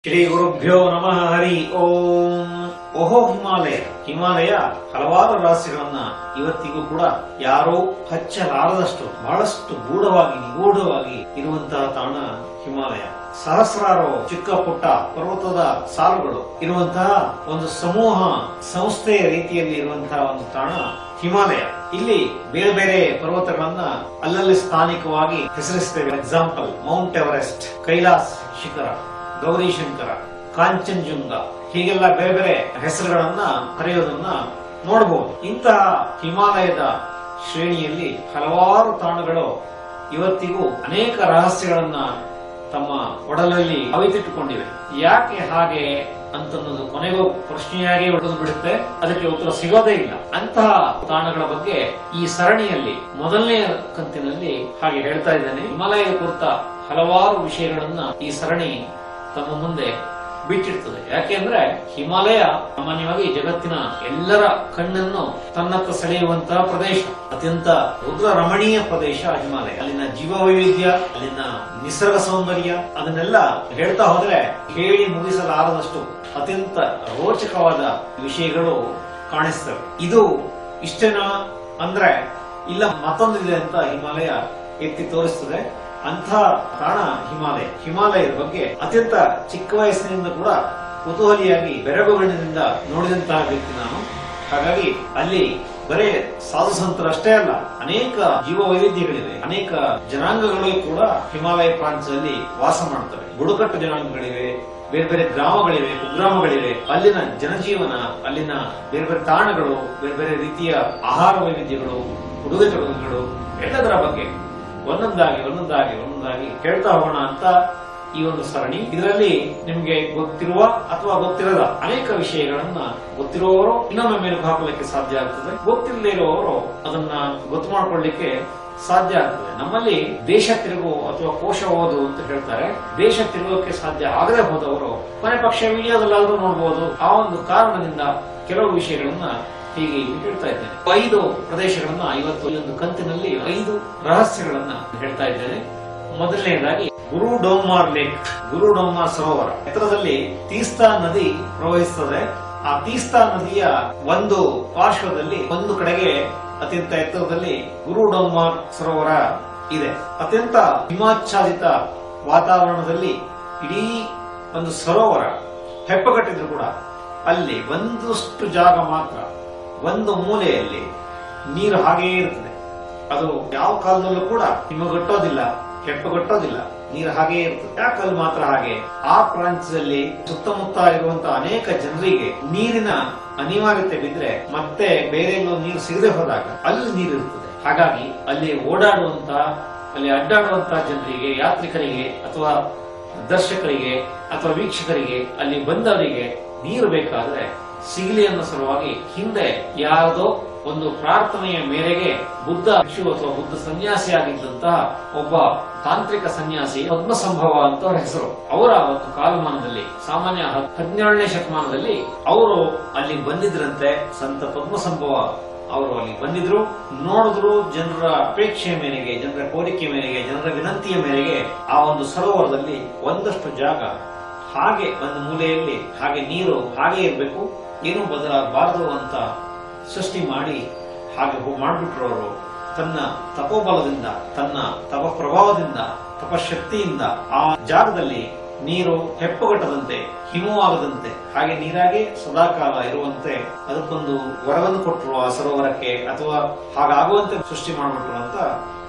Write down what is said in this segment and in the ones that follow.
ಶ್ರೀ ಗುರುಭ್ಯೋ ನಮಃ ಹರಿ ಓಂ ಓಹೋ ಹಿಮಾಲಯ ಹಿಮಾಲಯ ಹಲವಾರು ರಹಸ್ಯಗಳನ್ನ ಇವತ್ತಿಗೂ ಕೂಡ ಯಾರೋ ಹಚ್ಚಲಾರದಷ್ಟು ಬಹಳಷ್ಟು ಗೂಢವಾಗಿ ನಿಗೂಢವಾಗಿ ಇರುವಂತಹ ತಾಣ ಹಿಮಾಲಯ ಸಹಸ್ರಾರು ಚಿಕ್ಕ ಪುಟ್ಟ ಪರ್ವತದ ಸಾಲುಗಳು ಇರುವಂತಹ ಒಂದು ಸಮೂಹ ಸಂಸ್ಥೆಯ ರೀತಿಯಲ್ಲಿ ಇರುವಂತಹ ಒಂದು ತಾಣ ಹಿಮಾಲಯ ಇಲ್ಲಿ ಬೇರೆ ಬೇರೆ ಪರ್ವತಗಳನ್ನ ಅಲ್ಲಲ್ಲಿ ಸ್ಥಾನಿಕವಾಗಿ ಹೆಸರಿಸ್ತೇವೆ ಎಕ್ಸಾಂಪಲ್ ಮೌಂಟ್ ಎವರೆಸ್ಟ್ ಕೈಲಾಸ್ ಶಿಖರ ಗೌರಿಶಂಕರ ಕಾಂಚನಜುಂಗ ಹೀಗೆಲ್ಲ ಬೇರೆ ಬೇರೆ ಹೆಸರುಗಳನ್ನ ಕರೆಯೋದನ್ನ ನೋಡಬಹುದು ಇಂತಹ ಹಿಮಾಲಯದ ಶ್ರೇಣಿಯಲ್ಲಿ ಹಲವಾರು ತಾಣಗಳು ಇವತ್ತಿಗೂ ಅನೇಕ ರಹಸ್ಯಗಳನ್ನ ತಮ್ಮ ಒಡಲಲ್ಲಿ ಅವಿತಿಟ್ಟುಕೊಂಡಿವೆ ಯಾಕೆ ಹಾಗೆ ಅಂತನ್ನೋದು ಕೊನೆಗೂ ಪ್ರಶ್ನೆಯಾಗಿ ಉಳಿದು ಬಿಡುತ್ತೆ ಅದಕ್ಕೆ ಉತ್ತರ ಸಿಗೋದೇ ಇಲ್ಲ ಅಂತಹ ತಾಣಗಳ ಬಗ್ಗೆ ಈ ಸರಣಿಯಲ್ಲಿ ಮೊದಲನೇ ಕಂತಿನಲ್ಲಿ ಹಾಗೆ ಹೇಳ್ತಾ ಇದ್ದೇನೆ ಹಿಮಾಲಯದ ಕುರಿತ ಹಲವಾರು ವಿಷಯಗಳನ್ನ ಈ ಸರಣಿ ತಮ್ಮ ಮುಂದೆ ಬಿಟ್ಟಿರ್ತದೆ ಯಾಕೆಂದ್ರೆ ಹಿಮಾಲಯ ಸಾಮಾನ್ಯವಾಗಿ ಜಗತ್ತಿನ ಎಲ್ಲರ ಕಣ್ಣನ್ನು ತನ್ನತ್ತ ಸೆಳೆಯುವಂತಹ ಪ್ರದೇಶ ಅತ್ಯಂತ ರುದ್ರ ರಮಣೀಯ ಪ್ರದೇಶ ಹಿಮಾಲಯ ಅಲ್ಲಿನ ಜೀವ ವೈವಿಧ್ಯ ಅಲ್ಲಿನ ನಿಸರ್ಗ ಸೌಂದರ್ಯ ಅದನ್ನೆಲ್ಲ ಹೇಳ್ತಾ ಹೋದ್ರೆ ಹೇಳಿ ಮುಗಿಸಲಾರದಷ್ಟು ಅತ್ಯಂತ ರೋಚಕವಾದ ವಿಷಯಗಳು ಕಾಣಿಸ್ತವೆ ಇದು ಇಷ್ಟೇನಾ ಅಂದ್ರೆ ಇಲ್ಲ ಮತ್ತೊಂದಿದೆ ಅಂತ ಹಿಮಾಲಯ ಎತ್ತಿ ತೋರಿಸ್ತದೆ ಅಂಥ ತಾಣ ಹಿಮಾಲಯ ಹಿಮಾಲಯದ ಬಗ್ಗೆ ಅತ್ಯಂತ ಚಿಕ್ಕ ವಯಸ್ಸಿನಿಂದ ಕೂಡ ಕುತೂಹಲಿಯಾಗಿ ಬೆರಗುಗಣ್ಣಿನಿಂದ ನೋಡಿದಂತಹ ವ್ಯಕ್ತಿ ನಾನು ಹಾಗಾಗಿ ಅಲ್ಲಿ ಬರೇ ಸಾಧು ಸಂತರಷ್ಟೇ ಅಲ್ಲ ಅನೇಕ ಜೀವ ವೈವಿಧ್ಯಗಳಿವೆ ಅನೇಕ ಜನಾಂಗಗಳು ಕೂಡ ಹಿಮಾಲಯ ಪ್ರಾಂತ್ಯದಲ್ಲಿ ವಾಸ ಮಾಡ್ತವೆ ಬುಡಕಟ್ಟು ಜನಾಂಗಗಳಿವೆ ಬೇರೆ ಬೇರೆ ಗ್ರಾಮಗಳಿವೆ ಕುಗ್ರಾಮಗಳಿವೆ ಅಲ್ಲಿನ ಜನಜೀವನ ಅಲ್ಲಿನ ಬೇರೆ ಬೇರೆ ತಾಣಗಳು ಬೇರೆ ಬೇರೆ ರೀತಿಯ ಆಹಾರ ವೈವಿಧ್ಯಗಳು ಉಡುಗೆ ತೊಡುಗೆಗಳು ಎಲ್ಲದರ ಬಗ್ಗೆ ಒಂದೊಂದಾಗಿ ಒಂದೊಂದಾಗಿ ಒಂದೊಂದಾಗಿ ಹೇಳ್ತಾ ಹೋಗೋಣ ಅಂತ ಈ ಒಂದು ಸರಣಿ ಇದರಲ್ಲಿ ನಿಮ್ಗೆ ಗೊತ್ತಿರುವ ಅಥವಾ ಗೊತ್ತಿರದ ಅನೇಕ ವಿಷಯಗಳನ್ನ ಗೊತ್ತಿರುವವರು ಇನ್ನೊಮ್ಮೆ ಮೇಲಕ್ಕೆ ಹಾಕಲಿಕ್ಕೆ ಸಾಧ್ಯ ಆಗ್ತದೆ ಗೊತ್ತಿಲ್ಲದೆ ಇರುವವರು ಅದನ್ನ ಗೊತ್ತು ಮಾಡ್ಕೊಳ್ಳಿಕ್ಕೆ ಸಾಧ್ಯ ಆಗ್ತದೆ ನಮ್ಮಲ್ಲಿ ದೇಶ ತಿರುಗು ಅಥವಾ ಕೋಶ ಓದು ಅಂತ ಹೇಳ್ತಾರೆ ದೇಶ ತಿರುಗೋಕೆ ಸಾಧ್ಯ ಆಗದೆ ಹೋದವರು ಕೊನೆ ಪಕ್ಷ ವಿಡಿಯೋದಲ್ಲಾದ್ರೂ ನೋಡಬಹುದು ಆ ಒಂದು ಕಾರಣದಿಂದ ಕೆಲವು ವಿಷಯಗಳನ್ನ ಹೀಗೆ ಇಲ್ಲಿ ಹೇಳ್ತಾ ಇದ್ದೇನೆ ಐದು ಪ್ರದೇಶಗಳನ್ನ ಇವತ್ತು ಈ ಒಂದು ಕಂತಿನಲ್ಲಿ ಐದು ರಹಸ್ಯಗಳನ್ನ ಹೇಳ್ತಾ ಇದ್ದೇನೆ ಮೊದಲನೆಯದಾಗಿ ಗುರು ಡೋಮಾರ್ ಲೇಕ್ ಗುರು ಡೋಮಾರ್ ಸರೋವರ ಎತ್ತರದಲ್ಲಿ ತೀಸ್ತಾ ನದಿ ಪ್ರವಹಿಸುತ್ತದೆ ಆ ತೀಸ್ತಾ ನದಿಯ ಒಂದು ಪಾರ್ಶ್ವದಲ್ಲಿ ಒಂದು ಕಡೆಗೆ ಅತ್ಯಂತ ಎತ್ತರದಲ್ಲಿ ಗುರು ಡೋಮಾರ್ ಸರೋವರ ಇದೆ ಅತ್ಯಂತ ಹಿಮಾಚ್ಛಾದಿತ ವಾತಾವರಣದಲ್ಲಿ ಇಡೀ ಒಂದು ಸರೋವರ ಹೆಪ್ಪಗಟ್ಟಿದ್ರು ಕೂಡ ಅಲ್ಲಿ ಒಂದಷ್ಟು ಜಾಗ ಮಾತ್ರ ಒಂದು ಮೂಲೆಯಲ್ಲಿ ನೀರು ಹಾಗೇ ಇರ್ತದೆ ಅದು ಯಾವ ಕಾಲದಲ್ಲೂ ಕೂಡ ಹಿಮಗಟ್ಟೋದಿಲ್ಲ ಕೆಂಪುಗಟ್ಟೋದಿಲ್ಲ ನೀರು ಹಾಗೇ ಇರ್ತದೆ ಯಾಕೆ ಅಲ್ಲಿ ಮಾತ್ರ ಹಾಗೆ ಆ ಪ್ರಾಂತ್ಯದಲ್ಲಿ ಸುತ್ತಮುತ್ತ ಇರುವಂತಹ ಅನೇಕ ಜನರಿಗೆ ನೀರಿನ ಅನಿವಾರ್ಯತೆ ಬಿದ್ರೆ ಮತ್ತೆ ಬೇರೆ ಎಲ್ಲೋ ನೀರು ಸಿಗದೆ ಹೋದಾಗ ಅಲ್ಲಿ ನೀರು ಇರ್ತದೆ ಹಾಗಾಗಿ ಅಲ್ಲಿ ಓಡಾಡುವಂತ ಅಲ್ಲಿ ಅಡ್ಡಾಡುವಂತಹ ಜನರಿಗೆ ಯಾತ್ರಿಕರಿಗೆ ಅಥವಾ ದರ್ಶಕರಿಗೆ ಅಥವಾ ವೀಕ್ಷಕರಿಗೆ ಅಲ್ಲಿ ಬಂದವರಿಗೆ ನೀರು ಬೇಕಾದ್ರೆ ಸಿಗಲಿ ಅನ್ನೋ ಸಲುವಾಗಿ ಹಿಂದೆ ಯಾವುದೋ ಒಂದು ಪ್ರಾರ್ಥನೆಯ ಮೇರೆಗೆ ಬುದ್ಧ ಭಿಕ್ಷು ಅಥವಾ ಬುದ್ಧ ಸನ್ಯಾಸಿ ಆಗಿದ್ದಂತಹ ಒಬ್ಬ ತಾಂತ್ರಿಕ ಸನ್ಯಾಸಿ ಪದ್ಮಸಂಭವ ಅಂತ ಅವರ ಹೆಸರು ಅವರ ಒಂದು ಕಾಲಮಾನದಲ್ಲಿ ಸಾಮಾನ್ಯ ಹ- ಹದಿನೇಳನೇ ಶತಮಾನದಲ್ಲಿ ಅವರು ಅಲ್ಲಿ ಬಂದಿದ್ರಂತೆ ಸಂತ ಪದ್ಮಸಂಭವ ಅವರು ಅಲ್ಲಿ ಬಂದಿದ್ರು ನೋಡಿದ್ರು ಜನರ ಅಪೇಕ್ಷೆಯ ಮೇರೆಗೆ ಜನರ ಕೋರಿಕೆ ಮೇರೆಗೆ ಜನರ ವಿನಂತಿಯ ಮೇರೆಗೆ ಆ ಒಂದು ಸರೋವರದಲ್ಲಿ ಒಂದಷ್ಟು ಜಾಗ ಹಾಗೆ ಒಂದು ಮೂಲೆಯಲ್ಲಿ ಹಾಗೆ ನೀರು ಹಾಗೆ ಇರಬೇಕು ಏನೂ ಬದಲಾಗಬಾರದು ಅಂತ ಸೃಷ್ಟಿ ಮಾಡಿ ಹಾಗೆ ಹೋ- ಮಾಡ್ಬಿಟ್ರು ಅವರು ತನ್ನ ತಪೋಬಲದಿಂದ ತನ್ನ ತಪ ಪ್ರಭಾವದಿಂದ ತಪಶಕ್ತಿಯಿಂದ ಆ ಜಾಗದಲ್ಲಿ ನೀರು ಹೆಪ್ಪುಗಟ್ಟದಂತೆ ಹಿಮವಾಗದಂತೆ ಹಾಗೆ ನೀರಾಗೆ ಸದಾಕಾಲ ಇರುವಂತೆ ಅದಕ್ಕೊಂದು ವರವನ್ನು ಕೊಟ್ಟರು ಆ ಸರೋವರಕ್ಕೆ ಅಥವಾ ಹಾಗಾಗುವಂತೆ ಸೃಷ್ಟಿ ಮಾಡ್ಬಿಟ್ರು ಅಂತ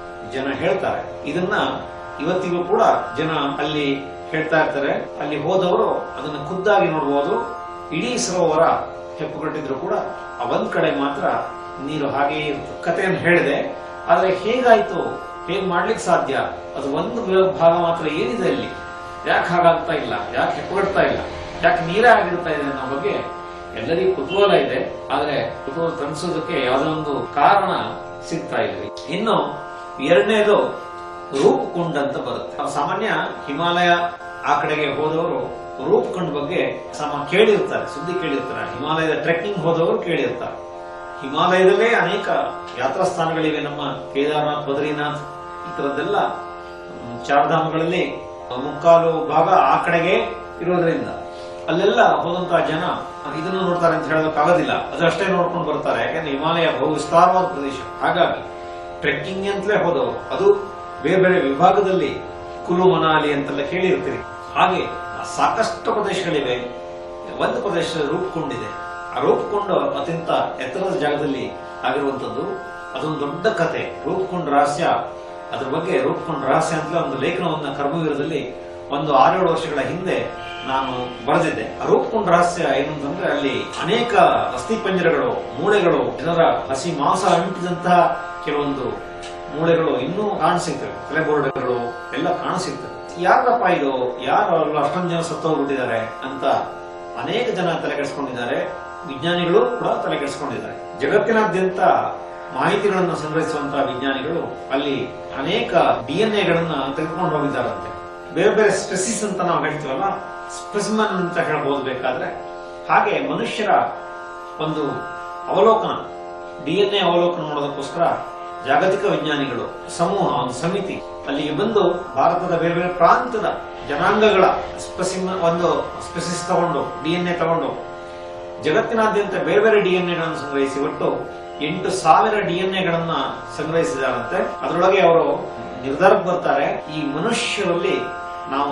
ಜನ ಹೇಳ್ತಾರೆ ಇದನ್ನ ಇವತ್ತಿಗೂ ಕೂಡ ಜನ ಅಲ್ಲಿ ಹೇಳ್ತಾ ಇರ್ತಾರೆ ಅಲ್ಲಿ ಹೋದವರು ಅದನ್ನ ಖುದ್ದಾಗಿ ನೋಡಬಹುದು ಇಡೀ ಸರೋವರ ಹೆಪ್ಪುಗಟ್ಟಿದ್ರು ಕೂಡ ಆ ಒಂದ್ ಕಡೆ ಮಾತ್ರ ನೀರು ಹಾಗೆ ಇರುತ್ತೆ ಕಥೆಯನ್ನು ಹೇಳಿದೆ ಆದ್ರೆ ಹೇಗಾಯ್ತು ಹೇಗ್ ಮಾಡ್ಲಿಕ್ಕೆ ಸಾಧ್ಯ ಅದು ಒಂದು ಭಾಗ ಮಾತ್ರ ಏನಿದೆ ಅಲ್ಲಿ ಯಾಕೆ ಹಾಗಾಗ್ತಾ ಇಲ್ಲ ಯಾಕೆ ಹೆಪ್ಪುಗಟ್ತಾ ಇಲ್ಲ ಯಾಕೆ ನೀರೇ ಆಗಿರ್ತಾ ಇದೆ ಅನ್ನೋ ಬಗ್ಗೆ ಎಲ್ಲರಿಗೂ ಕುತೂಹಲ ಇದೆ ಆದ್ರೆ ಕುತೂಹಲ ತಣಿಸೋದಕ್ಕೆ ಯಾವುದೋ ಒಂದು ಕಾರಣ ಸಿಗ್ತಾ ಇಲ್ಲ ಇನ್ನು ಎರಡನೇದು ರೂಪಕುಂಡ್ ಅಂತ ಬರುತ್ತೆ ನಾವು ಸಾಮಾನ್ಯ ಹಿಮಾಲಯ ಆ ಕಡೆಗೆ ಹೋದವರು ರೂಪಕುಂಡ್ ಬಗ್ಗೆ ಸಮ ಕೇಳಿರ್ತಾರೆ ಸುದ್ದಿ ಕೇಳಿರ್ತಾರೆ ಹಿಮಾಲಯದ ಟ್ರೆಕ್ಕಿಂಗ್ ಹೋದವರು ಕೇಳಿರ್ತಾರೆ ಹಿಮಾಲಯದಲ್ಲೇ ಅನೇಕ ಯಾತ್ರಾ ಸ್ಥಾನಗಳಿವೆ ನಮ್ಮ ಕೇದಾರನಾಥ್ ಬದ್ರಿನಾಥ್ ಈ ತರದ್ದೆಲ್ಲ ಮ್, ಚಾರ್ಧಾಮಗಳಲ್ಲಿ ಮುಕ್ಕಾಲು ಭಾಗ ಆ ಕಡೆಗೆ ಇರೋದ್ರಿಂದ ಅಲ್ಲೆಲ್ಲ ಹೋದಂತಹ ಜನ ಇದನ್ನು ನೋಡ್ತಾರೆ ಅಂತ ಹೇಳೋದಕ್ಕಾಗೋದಿಲ್ಲ ಅದಷ್ಟೇ ನೋಡ್ಕೊಂಡು ಬರ್ತಾರೆ ಯಾಕಂದ್ರೆ ಹಿಮಾಲಯ ಬಹು ವಿಸ್ತಾರವಾದ ಪ್ರದೇಶ ಹಾಗಾಗಿ ಟ್ರೆಕ್ಕಿಂಗ್ ಅಂತಲೇ ಹೋದವರು ಅದು ಬೇರೆ ಬೇರೆ ವಿಭಾಗದಲ್ಲಿ ಕುಲು ಮನಾಲಿ ಅಂತೆಲ್ಲ ಕೇಳಿರ್ತೀರಿ ಹಾಗೆ ಸಾಕಷ್ಟು ಪ್ರದೇಶಗಳಿವೆ ಒಂದು ಪ್ರದೇಶ ರೂಪುಗೊಂಡಿದೆ ಆ ರೂಪುಗೊಂಡು ಅತ್ಯಂತ ಎತ್ತರದ ಜಾಗದಲ್ಲಿ ಆಗಿರುವಂತದ್ದು ಅದೊಂದು ದೊಡ್ಡ ಕತೆ ರೂಪುಕೊಂಡ ರಹಸ್ಯ ಅದ್ರ ಬಗ್ಗೆ ರೂಪುಕೊಂಡ ರಹಸ್ಯ ಅಂತಲೇ ಒಂದು ಲೇಖನವನ್ನ ಕರ್ಮವೀರದಲ್ಲಿ ಒಂದು ಆರೇಳು ವರ್ಷಗಳ ಹಿಂದೆ ನಾನು ಬರೆದಿದ್ದೆ ಆ ರೂಪುಕೊಂಡ ರಹಸ್ಯ ಏನು ಅಂತಂದ್ರೆ ಅಲ್ಲಿ ಅನೇಕ ಅಸ್ಥಿಪಂಜರಗಳು ಮೂಳೆಗಳು ಜನರ ಹಸಿ ಮಾಂಸ ಅಂಟಿದಂತಹ ಕೆಲವೊಂದು ಮೂಳೆಗಳು ಇನ್ನೂ ಕಾಣಸಿಗ್ತವೆ ತಲೆಬೋರ್ಡ್ಗಳು ಎಲ್ಲ ಕಾಣಸಿಗ್ತವೆ ಯಾರಪ್ಪ ಇದು ಯಾರು ಅಲ್ಲ ಅಷ್ಟೊಂದು ಜನ ಸತ್ತೋಗ್ಬಿಟ್ಟಿದ್ದಾರೆ ಅಂತ ಅನೇಕ ಜನ ತಲೆ ಕೆಡಿಸ್ಕೊಂಡಿದ್ದಾರೆ ವಿಜ್ಞಾನಿಗಳು ಕೂಡ ತಲೆ ಕೆಡಿಸ್ಕೊಂಡಿದ್ದಾರೆ ಜಗತ್ತಿನಾದ್ಯಂತ ಮಾಹಿತಿಗಳನ್ನು ಸಂಗ್ರಹಿಸುವಂತಹ ವಿಜ್ಞಾನಿಗಳು ಅಲ್ಲಿ ಅನೇಕ ಡಿಎನ್ಎ ಗಳನ್ನ ತೆಗೆದುಕೊಂಡು ಹೋಗಿದ್ದಾರಂತೆ ಬೇರೆ ಬೇರೆ ಸ್ಪೆಸಿಸ್ ಅಂತ ನಾವು ಹೇಳ್ತೀವಲ್ಲ ಸ್ಪೆಸಿಮನ್ ಅಂತ ಹೇಳ್ಬೋದು ಬೇಕಾದ್ರೆ ಹಾಗೆ ಮನುಷ್ಯರ ಒಂದು ಅವಲೋಕನ ಡಿಎನ್ಎ ಅವಲೋಕನ ಮಾಡೋದಕ್ಕೋಸ್ಕರ ಜಾಗತಿಕ ವಿಜ್ಞಾನಿಗಳು ಸಮೂಹ ಒಂದು ಸಮಿತಿ ಅಲ್ಲಿಗೆ ಬಂದು ಭಾರತದ ಬೇರೆ ಬೇರೆ ಪ್ರಾಂತದ ಜನಾಂಗಗಳ ಸ್ಪೆಸಿಮ ಒಂದು ಸ್ಪೆಸಿಸ್ ತಗೊಂಡು ಡಿಎನ್ಎ ತಗೊಂಡು ಜಗತ್ತಿನಾದ್ಯಂತ ಬೇರೆ ಬೇರೆ ಡಿಎನ್ಎ ಗಳನ್ನು ಸಂಗ್ರಹಿಸಿ ಒಟ್ಟು ಎಂಟು ಸಾವಿರ ಡಿಎನ್ಎ ಗಳನ್ನ ಸಂಗ್ರಹಿಸಿದಾರಂತೆ ಅದರೊಳಗೆ ಅವರು ನಿರ್ಧಾರಕ್ಕೆ ಬರ್ತಾರೆ ಈ ಮನುಷ್ಯರಲ್ಲಿ ನಾವು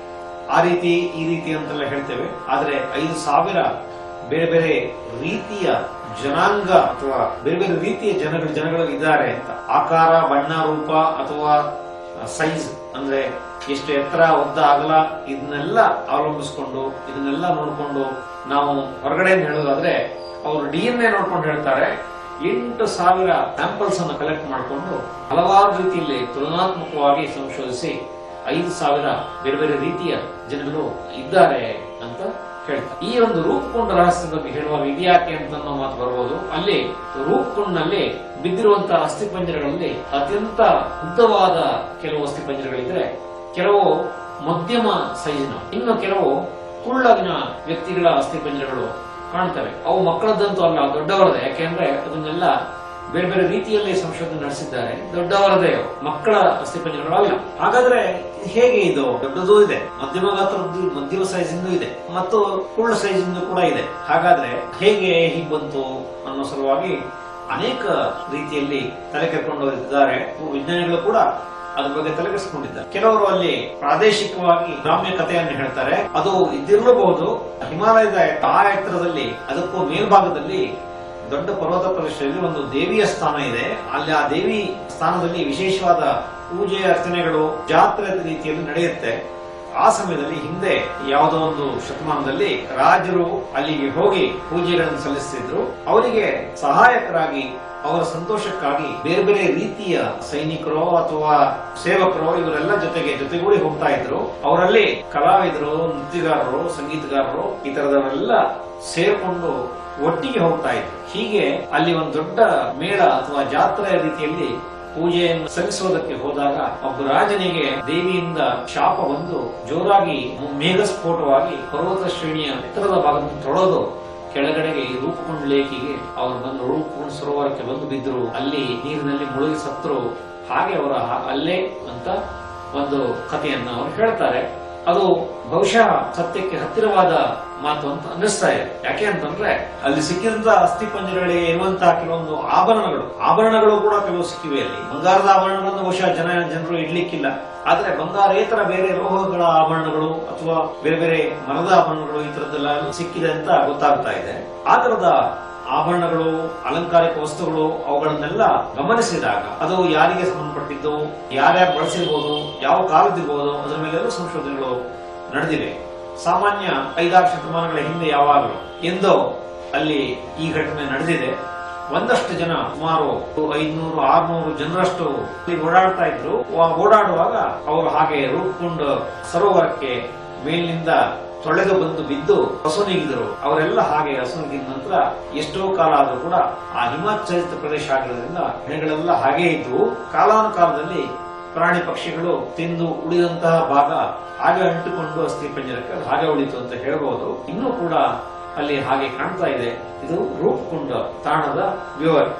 ಆ ರೀತಿ ಈ ರೀತಿ ಅಂತೆಲ್ಲ ಹೇಳ್ತೇವೆ ಆದ್ರೆ ಐದು ಸಾವಿರ ಬೇರೆ ಬೇರೆ ರೀತಿಯ ಜನಾಂಗ ಅಥವಾ ಬೇರೆ ಬೇರೆ ರೀತಿಯ ಜನಗಳು ಜನಗಳು ಇದ್ದಾರೆ ಅಂತ ಆಕಾರ ಬಣ್ಣ ರೂಪ ಅಥವಾ ಸೈಜ್ ಅಂದ್ರೆ ಎಷ್ಟು ಎತ್ತರ ಉದ್ದ ಅಗಲ ಇದನ್ನೆಲ್ಲ ಅವಲಂಬಿಸಿಕೊಂಡು ಇದನ್ನೆಲ್ಲ ನೋಡಿಕೊಂಡು ನಾವು ಹೊರಗಡೆ ಹೇಳೋದಾದ್ರೆ ಅವರು ಡಿ ಎನ್ ಎ ನೋಡ್ಕೊಂಡು ಹೇಳ್ತಾರೆ ಎಂಟು ಸಾವಿರ ಸ್ಯಾಂಪಲ್ಸ್ ಅನ್ನು ಕಲೆಕ್ಟ್ ಮಾಡಿಕೊಂಡು ಹಲವಾರು ರೀತಿಯಲ್ಲಿ ತುಲನಾತ್ಮಕವಾಗಿ ಸಂಶೋಧಿಸಿ ಐದು ಸಾವಿರ ಬೇರೆ ಬೇರೆ ರೀತಿಯ ಜನಗಳು ಇದ್ದಾರೆ ಅಂತ ಹೇಳ್ತಾರೆ ಈ ಒಂದು ರೂಪಕೊಂಡ ರಹಸ್ಯದ ಬಗ್ಗೆ ಹೇಳುವಾಗ ಇದ್ಯಾಕೆ ಅಂತ ಅನ್ನೋ ಮಾತು ಬರ್ಬೋದು ಅಲ್ಲಿ ರೂಪಕೊಂಡ್ನಲ್ಲಿ ಬಿದ್ದಿರುವಂತಹ ಅಸ್ಥಿಪಂಜರಗಳಲ್ಲಿ ಅತ್ಯಂತ ಉದ್ದವಾದ ಕೆಲವು ಅಸ್ಥಿಪಂಜರಗಳಿದ್ರೆ ಕೆಲವು ಮಧ್ಯಮ ಸೈಜ್ನ ಇನ್ನು ಕೆಲವು ಕುಳ್ಳಗಿನ ವ್ಯಕ್ತಿಗಳ ಅಸ್ಥಿಪಂಜರಗಳು ಕಾಣ್ತವೆ ಅವು ಮಕ್ಕಳದ್ದಂತೂ ಅಲ್ಲ ದೊಡ್ಡವರದೇ ಯಾಕೆಂದ್ರೆ ಅದನ್ನೆಲ್ಲ ಬೇರೆ ಬೇರೆ ರೀತಿಯಲ್ಲಿ ಸಂಶೋಧನೆ ನಡೆಸಿದ್ದಾರೆ ದೊಡ್ಡವರದೇ ಅವು. ಮಕ್ಕಳ ಅಸ್ಥಿಪಂಜರಗಳು ಅಲ್ಲ ಹಾಗಾದ್ರೆ ಹೇಗೆ ಇದು ದೊಡ್ಡದೂ ಇದೆ ಮಧ್ಯಮ ಗಾತ್ರದ್ದು ಮಧ್ಯಮ ಸೈಜ್ ಇಂದು ಇದೆ ಮತ್ತು ಕುಳ್ಳ ಸೈಜ್ ಇಂದು ಕೂಡ ಇದೆ ಹಾಗಾದ್ರೆ ಹೇಗೆ ಹೀಗೆ ಬಂತು ಅನ್ನೋ ಸಲುವಾಗಿ ಅನೇಕ ರೀತಿಯಲ್ಲಿ ತಲೆ ಕೆರ್ಕೊಂಡು ಹೋಗಿದ್ದಾರೆ ವಿಜ್ಞಾನಿಗಳು ಕೂಡ ಅದ್ರ ಬಗ್ಗೆ ತಲೆಗೆಡಿಸಿಕೊಂಡಿದ್ದಾರೆ ಕೆಲವರು ಅಲ್ಲಿ ಪ್ರಾದೇಶಿಕವಾಗಿ ಗ್ರಾಮ್ಯ ಕಥೆಯನ್ನು ಹೇಳ್ತಾರೆ ಅದು ಇದ್ದಿರಲೂಬಹುದು ಹಿಮಾಲಯದ ಆ ಎತ್ತರದಲ್ಲಿ ಅದಕ್ಕೂ ಮೇಲ್ಭಾಗದಲ್ಲಿ ದೊಡ್ಡ ಪರ್ವತ ಪ್ರದೇಶದಲ್ಲಿ ಒಂದು ದೇವಿಯ ಸ್ಥಾನ ಇದೆ ಅಲ್ಲಿ ಆ ದೇವಿ ಸ್ಥಾನದಲ್ಲಿ ವಿಶೇಷವಾದ ಪೂಜೆ ಅರ್ಚನೆಗಳು ಜಾತ್ರೆ ರೀತಿಯಲ್ಲಿ ನಡೆಯುತ್ತೆ ಆ ಸಮಯದಲ್ಲಿ ಹಿಂದೆ ಯಾವುದೋ ಒಂದು ಶತಮಾನದಲ್ಲಿ ರಾಜರು ಅಲ್ಲಿಗೆ ಹೋಗಿ ಪೂಜೆಗಳನ್ನು ಸಲ್ಲಿಸ್ತಿದ್ರು ಅವರಿಗೆ ಸಹಾಯಕರಾಗಿ ಅವರ ಸಂತೋಷಕ್ಕಾಗಿ ಬೇರೆ ಬೇರೆ ರೀತಿಯ ಸೈನಿಕರು ಅಥವಾ ಸೇವಕರು ಇವರೆಲ್ಲ ಜೊತೆಗೆ ಜೊತೆಗೂಡಿ ಹೋಗ್ತಾ ಇದ್ರು ಅವರಲ್ಲಿ ಕಲಾವಿದರು ನೃತ್ಯಗಾರರು ಸಂಗೀತಗಾರರು ಈ ತರದವರೆಲ್ಲ ಸೇರ್ಕೊಂಡು ಒಟ್ಟಿಗೆ ಹೋಗ್ತಾ ಇದ್ರು ಹೀಗೆ ಅಲ್ಲಿ ಒಂದು ದೊಡ್ಡ ಮೇಳ ಅಥವಾ ಜಾತ್ರೆಯ ರೀತಿಯಲ್ಲಿ ಪೂಜೆಯನ್ನು ಸಲ್ಲಿಸುವುದಕ್ಕೆ ಹೋದಾಗ ಒಬ್ಬ ರಾಜನಿಗೆ ದೇವಿಯಿಂದ ಶಾಪ ಬಂದು ಜೋರಾಗಿ ಮೇಘಸ್ಫೋಟವಾಗಿ ಪರ್ವತ ಶ್ರೇಣಿಯ ಎತ್ತರದ ಭಾಗವನ್ನು ತೊಳೆದು ಕೆಳಗಡೆಗೆ ಈ ರೂಪುಕೊಂಡ ಲೇಖಿಗೆ ಅವರು ಬಂದು ರೂಪುಕೊಂಡ ಸರೋವರಕ್ಕೆ ಬಂದು ಬಿದ್ದರು ಅಲ್ಲಿ ನೀರಿನಲ್ಲಿ ಮುಳುಗಿ ಸತ್ರು ಹಾಗೆ ಅವರ ಹ- ಅಲ್ಲೇ ಅಂತ ಒಂದು ಕಥೆಯನ್ನ ಅವರು ಹೇಳ್ತಾರೆ ಅದು ಬಹುಶಃ ಸತ್ಯಕ್ಕೆ ಹತ್ತಿರವಾದ ಮಾತು ಅಂತ ಅನ್ನಿಸ್ತಾ ಇದೆ ಯಾಕೆ ಅಂತಂದ್ರೆ ಅಲ್ಲಿ ಸಿಕ್ಕಿದಂತ ಅಸ್ಥಿ ಪಂಜರಗಳಿಗೆ ಇರುವಂತಹ ಕೆಲವೊಂದು ಆಭರಣಗಳು ಆಭರಣಗಳು ಕೂಡ ಕೆಲವು ಸಿಕ್ಕಿವೆ ಅಲ್ಲಿ ಬಂಗಾರದ ಆಭರಣಗಳನ್ನು ಬಹುಶಃ ಜನ ಜನರು ಇಡ್ಲಿಕ್ಕಿಲ್ಲ ಆದ್ರೆ ಬಂಗಾರೇತರ ಬೇರೆ ಲೋಹಗಳ ಆಭರಣಗಳು ಅಥವಾ ಬೇರೆ ಬೇರೆ ಮರದ ಆಭರಣಗಳು ಈ ತರದ್ದೆಲ್ಲ ಸಿಕ್ಕಿದೆ ಅಂತ ಗೊತ್ತಾಗ್ತಾ ಇದೆ ಆ ತರದ ಆಭರಣಗಳು ಅಲಂಕಾರಿಕ ವಸ್ತುಗಳು ಅವುಗಳನ್ನೆಲ್ಲ ಗಮನಿಸಿದಾಗ ಅದು ಯಾರಿಗೆ ಸಂಬಂಧಪಟ್ಟಿದ್ದು ಯಾರ್ಯಾರು ಬಳಸಿರ್ಬೋದು ಯಾವ ಕಾಲದಿರ್ಬೋದು ಅದರ ಮೇಲೆಲ್ಲ ಸಂಶೋಧನೆಗಳು ನಡೆದಿವೆ ಸಾಮಾನ್ಯ ಐದಾರು ಶತಮಾನಗಳ ಹಿಂದೆ ಯಾವಾಗಲೂ ಎಂದೋ ಅಲ್ಲಿ ಈ ಘಟನೆ ನಡೆದಿದೆ ಒಂದಷ್ಟು ಜನ ಸುಮಾರು ಐದ್ನೂರು ಆರ್ನೂರು ಜನರಷ್ಟು ಅಲ್ಲಿ ಓಡಾಡ್ತಾ ಇದ್ರು ಆ ಓಡಾಡುವಾಗ ಅವರು ಹಾಗೆ ರೂಪುಕೊಂಡ ಸರೋವರಕ್ಕೆ ಮೇಲಿನಿಂದ ತೊಳೆದು ಬಂದು ಬಿದ್ದು ಹಸುನಿಗಿದ್ರು ಅವರೆಲ್ಲ ಹಾಗೆ ಹಸುನಿಗಿದ ನಂತರ ಎಷ್ಟೋ ಕಾಲ ಆದ್ರೂ ಕೂಡ ಆ ಹಿಮಾಚ್ಛಾದಿತ ಪ್ರದೇಶ ಆಗಿರೋದ್ರಿಂದ ಹೆಣಗಳೆಲ್ಲ ಹಾಗೇ ಇದ್ವು ಕಾಲಾನುಕಾಲದಲ್ಲಿ ಪ್ರಾಣಿ ಪಕ್ಷಿಗಳು ತಿಂದು ಉಳಿದಂತಹ ಭಾಗ ಹಾಗೆ ಅಂಟಿಕೊಂಡು ಅಸ್ಥಿ ಪಂಜರಕ್ಕೆ ಅದು ಹಾಗೆ ಉಳಿತು ಅಂತ ಹೇಳ್ಬೋದು ಇನ್ನೂ ಕೂಡ ಅಲ್ಲಿ ಹಾಗೆ ಕಾಣ್ತಾ ಇದೆ ಇದು ರೂಪುಕೊಂಡ ತಾಣದ ವಿವರ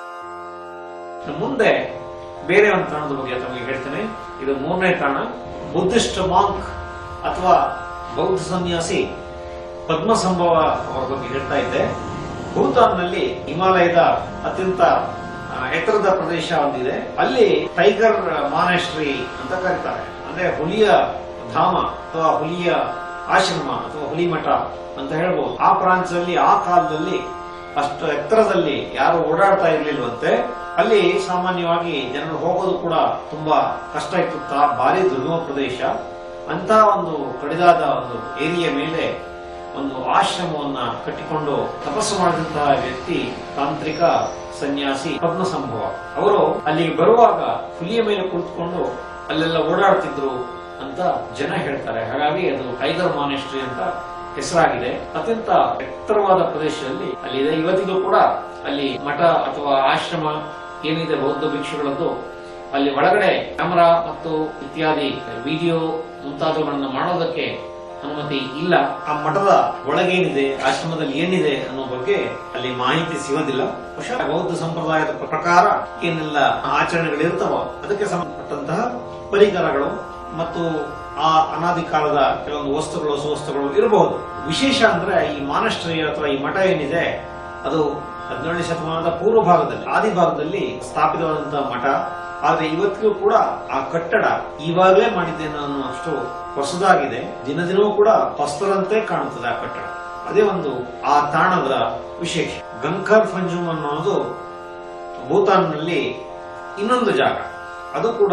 ಇನ್ನು ಮುಂದೆ ಬೇರೆ ಒಂದು ತಾಣದ ಬಗ್ಗೆ ತಮಗೆ ಹೇಳ್ತೇನೆ ಇದು ಮೂರನೇ ತಾಣ ಬುದ್ಧಿಸ್ಟ್ ಮಾಂಕ್ ಅಥವಾ ಬೌದ್ಧ ಸನ್ಯಾಸಿ ಪದ್ಮಸಂಭವ ಅವರ ಬಗ್ಗೆ ಹೇಳ್ತಾ ಇದ್ದೆ ಭೂತಾನ್ನಲ್ಲಿ ಹಿಮಾಲಯದ ಅತ್ಯಂತ ಆ, ಎತ್ತರದ ಪ್ರದೇಶ ಒಂದಿದೆ ಅಲ್ಲಿ ಟೈಗರ್ ಮಾನೆಸ್ಟ್ರಿ ಅಂತ ಕರೀತಾರೆ ಅಂದ್ರೆ ಹುಲಿಯ ಧಾಮ ಅಥವಾ ಹುಲಿಯ ಆಶ್ರಮ ಅಥವಾ ಹುಲಿ ಮಠ ಅಂತ ಹೇಳ್ಬೋದು ಆ ಪ್ರಾಂತ್ಯದಲ್ಲಿ ಆ ಕಾಲದಲ್ಲಿ ಅಷ್ಟು ಎತ್ತರದಲ್ಲಿ ಯಾರು ಓಡಾಡ್ತಾ ಇರ್ಲಿಲ್ವಂತೆ ಅಲ್ಲಿ ಸಾಮಾನ್ಯವಾಗಿ ಜನರು ಹೋಗೋದು ಕೂಡ ತುಂಬಾ ಕಷ್ಟ ಇತ್ತು ತಾ- ಭಾರಿ ದುರ್ಗಮ ಪ್ರದೇಶ ಅಂತ ಒಂದು ಕಡಿದಾದ ಒಂದು ಏರಿಯ ಮೇಲೆ ಒಂದು ಆಶ್ರಮವನ್ನ ಕಟ್ಟಿಕೊಂಡು ತಪಸ್ಸು ಮಾಡಿದಂತಹ ವ್ಯಕ್ತಿ ತಾಂತ್ರಿಕ ಸನ್ಯಾಸಿ ಪದ್ಮಸಂಭವ ಅವರು ಅಲ್ಲಿಗೆ ಬರುವಾಗ ಹುಲಿಯ ಮೇಲೆ ಕುಳಿತುಕೊಂಡು ಅಲ್ಲೆಲ್ಲ ಓಡಾಡ್ತಿದ್ರು ಅಂತ ಜನ ಹೇಳ್ತಾರೆ ಹಾಗಾಗಿ ಅದು ಟೈಗರ್ ಮಾನೆಸ್ಟ್ರಿ ಅಂತ ಹೆಸರಾಗಿದೆ ಅತ್ಯಂತ ಎತ್ತರವಾದ ಪ್ರದೇಶದಲ್ಲಿ ಅಲ್ಲಿದೆ ಇವತ್ತಿಗೂ ಕೂಡ ಅಲ್ಲಿ ಮಠ ಅಥವಾ ಆಶ್ರಮ ಏನಿದೆ ಬೌದ್ಧ ಭಿಕ್ಷುಗಳದ್ದು ಅಲ್ಲಿ ಒಳಗಡೆ ಕ್ಯಾಮರಾ ಮತ್ತು ಇತ್ಯಾದಿ ವಿಡಿಯೋ ಮುಂತಾದವುಗಳನ್ನ ಮಾಡೋದಕ್ಕೆ ಅನುಮತಿ ಇಲ್ಲ ಆ ಮಠದ ಒಳಗೇನಿದೆ ಆಶ್ರಮದಲ್ಲಿ ಏನಿದೆ ಅನ್ನೋ ಬಗ್ಗೆ ಅಲ್ಲಿ ಮಾಹಿತಿ ಸಿಗೋದಿಲ್ಲ ಬಹುಶಃ ಬೌದ್ಧ ಸಂಪ್ರದಾಯದ ಪ್ರಕಾರ ಏನೆಲ್ಲ ಆಚರಣೆಗಳಿರ್ತಾವೋ ಅದಕ್ಕೆ ಸಂಬಂಧಪಟ್ಟಂತಹ ಪರಿಕರಗಳು ಮತ್ತು ಆ ಅನಾದಿ ಕಾಲದ ಕೆಲವೊಂದು ವಸ್ತುಗಳು ಸುವಸ್ತುಗಳು ಇರಬಹುದು ವಿಶೇಷ ಅಂದ್ರೆ ಈ ಮಾನಸ್ಟ್ರಿ ಅಥವಾ ಈ ಮಠ ಏನಿದೆ ಅದು ಹದಿನೇಳನೇ ಶತಮಾನದ ಪೂರ್ವ ಭಾಗದಲ್ಲಿ ಆದಿ ಭಾಗದಲ್ಲಿ ಸ್ಥಾಪಿತವಾದಂತಹ ಮಠ ಆದ್ರೆ ಇವತ್ತಿಗೂ ಕೂಡ ಆ ಕಟ್ಟಡ ಇವಾಗಲೇ ಮಾಡಿದ್ದೇನೋ ಅನ್ನುವಷ್ಟು ಹೊಸದಾಗಿದೆ ದಿನ ದಿನವೂ ಕೂಡ ಹೊಸರಂತೆ ಕಾಣುತ್ತದೆ ಆ ಕಟ್ಟಡ ಅದೇ ಒಂದು ಆ ತಾಣದ ವಿಶೇಷ ಗಂಕರ್ ಫಂಜುಮ್ ಅನ್ನೋದು ಭೂತಾನ್ನಲ್ಲಿ ಇನ್ನೊಂದು ಜಾಗ ಅದು ಕೂಡ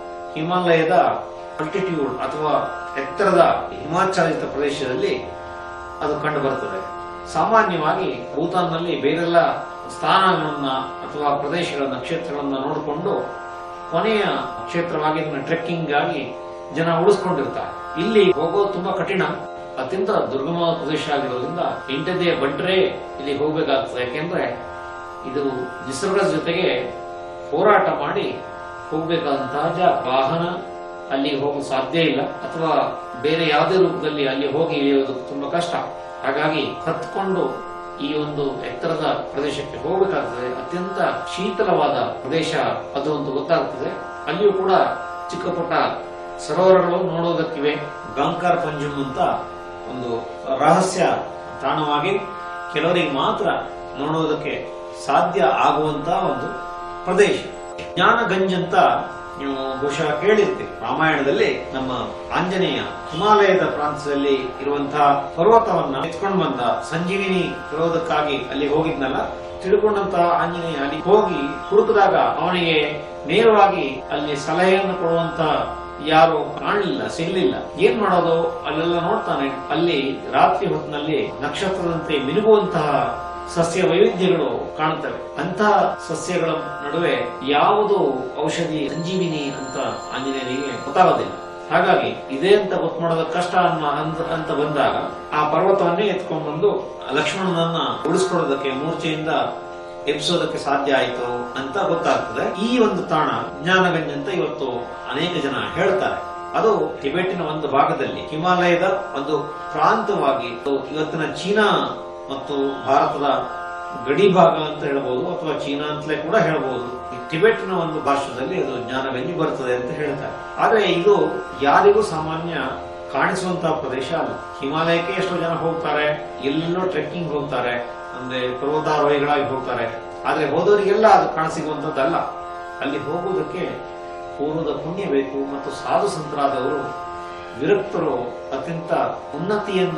ಹಿಮಾಲಯದ ಅಲ್ಟಿಟ್ಯೂಡ್ ಅಥವಾ ಎತ್ತರದ ಹಿಮಾಚ್ಛಾದಿತ ಪ್ರದೇಶದಲ್ಲಿ ಅದು ಕಂಡು ಬರುತ್ತದೆ ಸಾಮಾನ್ಯವಾಗಿ ಭೂತಾನ್ನಲ್ಲಿ ಬೇರೆಲ್ಲ ಸ್ಥಾನಗಳನ್ನ ಅಥವಾ ಪ್ರದೇಶಗಳನ್ನ ಕ್ಷೇತ್ರಗಳನ್ನ ನೋಡಿಕೊಂಡು ಕೊನೆಯ ಕ್ಷೇತ್ರವಾಗಿ ಇದನ್ನ ಟ್ರೆಕ್ಕಿಂಗ್ ಆಗಿ ಜನ ಉಳಿಸ್ಕೊಂಡಿರ್ತಾರೆ ಇಲ್ಲಿ ಹೋಗೋದು ತುಂಬಾ ಕಠಿಣ ಅತ್ಯಂತ ದುರ್ಗಮ ಪ್ರದೇಶ ಆಗಿರೋದ್ರಿಂದ ಇಂಟದೇ ಬಂಟ್ರೆ ಇಲ್ಲಿ ಹೋಗ್ಬೇಕಾಗ್ತದೆ ಯಾಕೆಂದ್ರೆ ಇದು ನಿಸರ್ಗದ ಜೊತೆಗೆ ಹೋರಾಟ ಮಾಡಿ ಹೋಗ್ಬೇಕಾದಂತಹ ಜಾಗ ವಾಹನ ಅಲ್ಲಿ ಹೋಗಲು ಸಾಧ್ಯ ಇಲ್ಲ ಅಥವಾ ಬೇರೆ ಯಾವುದೇ ರೂಪದಲ್ಲಿ ಅಲ್ಲಿ ಹೋಗಿ ಇಳಿಯೋದು ತುಂಬಾ ಕಷ್ಟ ಹಾಗಾಗಿ ಹತ್ಕೊಂಡು ಈ ಒಂದು ಎತ್ತರದ ಪ್ರದೇಶಕ್ಕೆ ಹೋಗಬೇಕಾಗ್ತದೆ ಅತ್ಯಂತ ಶೀತಲವಾದ ಪ್ರದೇಶ ಅದು ಅಂತ ಗೊತ್ತಾಗ್ತದೆ ಅಲ್ಲಿಯೂ ಕೂಡ ಚಿಕ್ಕ ಪುಟ್ಟ ಸರೋವರಗಳು ನೋಡೋದಕ್ಕಿವೆ ಗಂಕಾರ್ ಪಂಜುಮ್ ಅಂತ ಒಂದು ರಹಸ್ಯ ತಾಣವಾಗಿ ಕೆಲವರಿಗೆ ಮಾತ್ರ ನೋಡೋದಕ್ಕೆ ಸಾಧ್ಯ ಆಗುವಂತ ಒಂದು ಪ್ರದೇಶ ಜ್ಞಾನಗಂಜ್ ಅಂತ ನೀವು ಬಹುಶಃ ಕೇಳಿರ್ತೀವಿ ರಾಮಾಯಣದಲ್ಲಿ ನಮ್ಮ ಆಂಜನೇಯ ಹಿಮಾಲಯದ ಪ್ರಾಂತ್ಯದಲ್ಲಿ ಇರುವಂತಹ ಪರ್ವತವನ್ನ ಎತ್ಕೊಂಡು ಬಂದ ಸಂಜೀವಿನಿ ಇರೋದಕ್ಕಾಗಿ ಅಲ್ಲಿ ಹೋಗಿದ್ನಲ್ಲ ತಿಳ್ಕೊಂಡಂತಹ ಆಂಜನೇಯ ಅಲ್ಲಿ ಹೋಗಿ ಹುಡುಕಿದಾಗ ಅವನಿಗೆ ನೇರವಾಗಿ ಅಲ್ಲಿ ಸಲಹೆಯನ್ನು ಕೊಡುವಂತ ಯಾರು ಕಾಣಲಿಲ್ಲ ಸಿಗ್ಲಿಲ್ಲ ಏನ್ ಮಾಡೋದು ಅಲ್ಲೆಲ್ಲ ನೋಡ್ತಾನೆ ಅಲ್ಲಿ ರಾತ್ರಿ ಹೊತ್ತಿನಲ್ಲಿ ನಕ್ಷತ್ರದಂತೆ ಮಿನುಗುವಂತಹ ಸಸ್ಯ ವೈವಿಧ್ಯಗಳು ಕಾಣುತ್ತವೆ ಅಂತಹ ಸಸ್ಯಗಳ ನಡುವೆ ಯಾವುದು ಔಷಧಿ ಸಂಜೀವಿನಿ ಅಂತ ಆಂಜನೇಯನಿಗೆ ಗೊತ್ತಾಗೋದಿಲ್ಲ ಹಾಗಾಗಿ ಇದೇ ಅಂತ ಗೊತ್ತು ಮಾಡೋದಕ್ಕೆ ಕಷ್ಟ ಅನ್ನೋ ಅಂತ- ಅಂತ ಬಂದಾಗ ಆ ಪರ್ವತವನ್ನೇ ಎತ್ಕೊಂಡ್ ಬಂದು ಲಕ್ಷ್ಮಣನನ್ನ ಉಳಿಸ್ಕೊಳ್ಳೋದಕ್ಕೆ ಮೂರ್ಛೆಯಿಂದ ಎಬ್ಸೋದಕ್ಕೆ ಸಾಧ್ಯ ಆಯಿತು ಅಂತ ಗೊತ್ತಾಗ್ತದೆ ಈ ಒಂದು ತಾಣ ಜ್ಞಾನಗಂಜ್ ಅಂತ ಇವತ್ತು ಅನೇಕ ಜನ ಹೇಳ್ತಾರೆ ಅದು ಟಿಬೆಟಿನ ಒಂದು ಭಾಗದಲ್ಲಿ ಹಿಮಾಲಯದ ಒಂದು ಪ್ರಾಂತವಾಗಿ ಇದು ಇವತ್ತಿನ ಚೀನಾ ಮತ್ತು ಭಾರತದ ಗಡಿ ಭಾಗ ಅಂತ ಹೇಳ್ಬೋದು ಅಥವಾ ಚೀನಾ ಅಂತಲೇ ಕೂಡ ಹೇಳ್ಬೋದು ಈ ಟಿಬೆಟ್ನ ಒಂದು ಭಾಷೆಯಲ್ಲಿ ಅದು ಜ್ಞಾನಗಂಜಿ ಬರ್ತದೆ ಅಂತ ಹೇಳ್ತಾರೆ ಆದ್ರೆ ಇದು ಯಾರಿಗೂ ಸಾಮಾನ್ಯ ಕಾಣಿಸುವಂತಹ ಪ್ರದೇಶ ಅಲ್ಲ ಹಿಮಾಲಯಕ್ಕೆ ಎಷ್ಟೋ ಜನ ಹೋಗ್ತಾರೆ ಎಲ್ಲೆಲ್ಲೋ ಟ್ರೆಕ್ಕಿಂಗ್ ಹೋಗ್ತಾರೆ ಅಂದ್ರೆ ಪರ್ವತಾರೋಹಿಗಳಾಗಿ ಹೋಗ್ತಾರೆ ಆದ್ರೆ ಹೋದವರಿಗೆಲ್ಲ ಅದು ಕಾಣಸಿಗುವಂತದ್ದಲ್ಲ ಅಲ್ಲಿ ಹೋಗುವುದಕ್ಕೆ ಪೂರ್ವದ ಪುಣ್ಯ ಬೇಕು ಮತ್ತು ಸಾಧು ಸಂತರಾದವರು ವಿರಕ್ತರು ಅತ್ಯಂತ ಉನ್ನತಿಯನ್ನ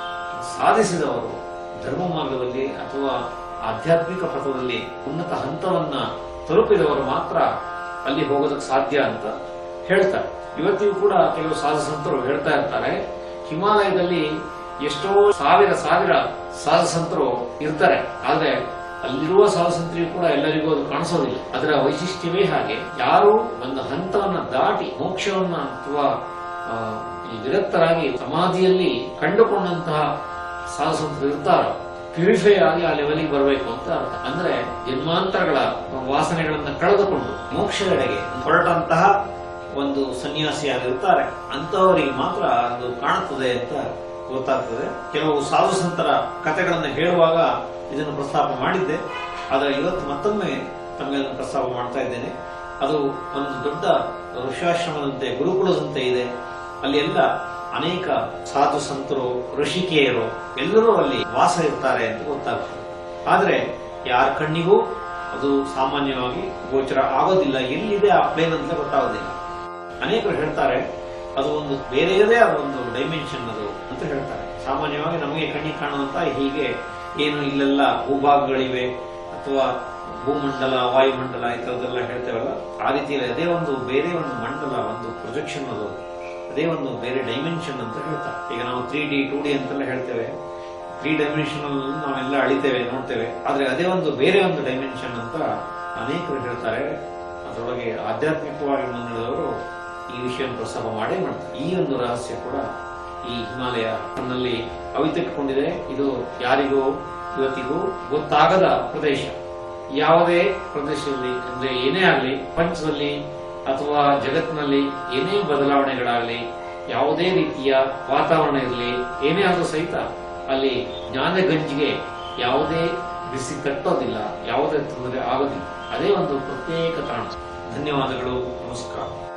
ಸಾಧಿಸಿದವರು ಧರ್ಮ ಮಾರ್ಗದಲ್ಲಿ ಅಥವಾ ಆಧ್ಯಾತ್ಮಿಕ ಪಥದಲ್ಲಿ ಉನ್ನತ ಹಂತವನ್ನ ತಲುಪಿದವರು ಮಾತ್ರ ಅಲ್ಲಿ ಹೋಗೋದಕ್ಕೆ ಸಾಧ್ಯ ಅಂತ ಹೇಳ್ತಾರೆ ಇವತ್ತಿಗೂ ಕೂಡ ಕೆಲವು ಸಾಧು ಸಂತರು ಹೇಳ್ತಾ ಇರ್ತಾರೆ ಹಿಮಾಲಯದಲ್ಲಿ ಎಷ್ಟೋ ಸಾವಿರ ಸಾವಿರ ಸಾಧು ಸಂತರು ಇರ್ತಾರೆ ಆದ್ರೆ ಅಲ್ಲಿರುವ ಸಾಧು ಸಂತರಿಗೂ ಕೂಡ ಎಲ್ಲರಿಗೂ ಅದು ಕಾಣಿಸೋದಿಲ್ಲ ಅದರ ವೈಶಿಷ್ಟ್ಯವೇ ಹಾಗೆ ಯಾರು ಒಂದು ಹಂತವನ್ನ ದಾಟಿ ಮೋಕ್ಷವನ್ನ ಅಥವಾ ಆ, ಈ ವಿರಕ್ತರಾಗಿ ಸಮಾಧಿಯಲ್ಲಿ ಕಂಡುಕೊಂಡಂತಹ ಸಾಧು ಸಂತರು ಇರ್ತಾರೋ ಪ್ಯೂರಿಫೈ ಆಗಿ ಆ ಲೆವೆಲ್ಗೆ ಬರಬೇಕು ಅಂತ ಅರ್ಥ ಅಂದ್ರೆ ಜನ್ಮಾಂತರಗಳ ವಾಸನೆಗಳನ್ನ ಕಳೆದುಕೊಂಡು ಮೋಕ್ಷದೆಡೆಗೆ ಹೊರಟಂತಹ ಒಂದು ಸನ್ಯಾಸಿಯಾಗಿರ್ತಾರೆ ಅಂತವರಿಗೆ ಮಾತ್ರ ಅದು ಕಾಣುತ್ತದೆ ಅಂತ ಗೊತ್ತಾಗ್ತದೆ ಕೆಲವು ಸಾಧು ಸಂತರ ಕಥೆಗಳನ್ನು ಹೇಳುವಾಗ ಇದನ್ನು ಪ್ರಸ್ತಾಪ ಮಾಡಿದ್ದೆ ಆದರೆ ಇವತ್ತು ಮತ್ತೊಮ್ಮೆ ತಮಗೆ ಅದನ್ನು ಪ್ರಸ್ತಾಪ ಮಾಡ್ತಾ ಇದ್ದೇನೆ ಅದು ಒಂದು ದೊಡ್ಡ ಋಷಾಶ್ರಮದಂತೆ ಗುರುಕುಲದಂತೆ ಇದೆ ಅಲ್ಲಿ ಎಲ್ಲ ಅನೇಕ ಸಾಧು ಸಂತರು ಋಷಿಕೆಯರು ಎಲ್ಲರೂ ಅಲ್ಲಿ ವಾಸ ಇರ್ತಾರೆ ಅಂತ ಗೊತ್ತಾಗ್ತದೆ ಆದ್ರೆ ಯಾರ ಕಣ್ಣಿಗೂ ಅದು ಸಾಮಾನ್ಯವಾಗಿ ಗೋಚರ ಆಗೋದಿಲ್ಲ ಎಲ್ಲಿದೆ ಆ ಪ್ಲೇನ್ ಅಂತ ಗೊತ್ತಾಗೋದಿಲ್ಲ ಅನೇಕರು ಹೇಳ್ತಾರೆ ಅದು ಒಂದು ಬೇರೆಯದೇ ಆದ ಒಂದು ಡೈಮೆನ್ಷನ್ ಅದು ಅಂತ ಹೇಳ್ತಾರೆ ಸಾಮಾನ್ಯವಾಗಿ ನಮಗೆ ಕಣ್ಣಿಗೆ ಕಾಣುವಂತ ಹೀಗೆ ಏನು ಇಲ್ಲೆಲ್ಲ ಭೂಭಾಗಗಳಿವೆ ಅಥವಾ ಭೂಮಂಡಲ ವಾಯುಮಂಡಲ ಈ ಥರದ್ದೆಲ್ಲ ಹೇಳ್ತೇವಲ್ಲ ಆ ರೀತಿಯಲ್ಲಿ ಅದೇ ಒಂದು ಬೇರೆ ಒಂದು ಮಂಡಲ ಒಂದು ಪ್ರೊಜೆಕ್ಷನ್ ಅದು ಅದೇ ಒಂದು ಬೇರೆ ಡೈಮೆನ್ಷನ್ ಅಂತ ಹೇಳ್ತಾರೆ ಈಗ ನಾವು ತ್ರೀ ಡಿ ಟೂ ಡಿ ಅಂತೆಲ್ಲ ಹೇಳ್ತೇವೆ ತ್ರೀ ಡೈಮೆನ್ಷನಲ್ ನಾವೆಲ್ಲ ಅಳಿತೇವೆ ನೋಡ್ತೇವೆ ಆದ್ರೆ ಅದೇ ಒಂದು ಬೇರೆ ಒಂದು ಡೈಮೆನ್ಷನ್ ಅಂತ ಅನೇಕರು ಹೇಳ್ತಾರೆ ಅದರೊಳಗೆ ಆಧ್ಯಾತ್ಮಿಕವಾಗಿ ಮುನ್ನಡೆದವರು ಈ ವಿಷಯವನ್ನು ಪ್ರಸ್ತಾಪ ಮಾಡೇ ಮಾಡ್ತಾರೆ ಈ ಒಂದು ರಹಸ್ಯ ಕೂಡ ಈ ಹಿಮಾಲಯ ನನ್ನಲ್ಲಿ ಅವಿತುಕೊಂಡಿದೆ ಇದು ಯಾರಿಗೂ ಇವತ್ತಿಗೂ ಗೊತ್ತಾಗದ ಪ್ರದೇಶ ಯಾವುದೇ ಪ್ರದೇಶದಲ್ಲಿ ಅಂದ್ರೆ ಏನೇ ಆಗಲಿ ಪ್ರಪಂಚದಲ್ಲಿ ಅಥವಾ ಜಗತ್ತಿನಲ್ಲಿ ಏನೇ ಬದಲಾವಣೆಗಳಾಗಲಿ ಯಾವುದೇ ರೀತಿಯ ವಾತಾವರಣ ಇರಲಿ ಏನೇ ಆದ್ರೂ ಸಹಿತ ಅಲ್ಲಿ ಜ್ಞಾನಗಂಜಿಗೆ ಯಾವುದೇ ಬಿಸಿ ತಟ್ಟೋದಿಲ್ಲ ಯಾವುದೇ ತೊಂದರೆ ಆಗೋದಿಲ್ಲ ಅದೇ ಒಂದು ಪ್ರತ್ಯೇಕ ತಾಣ ಧನ್ಯವಾದಗಳು ನಮಸ್ಕಾರ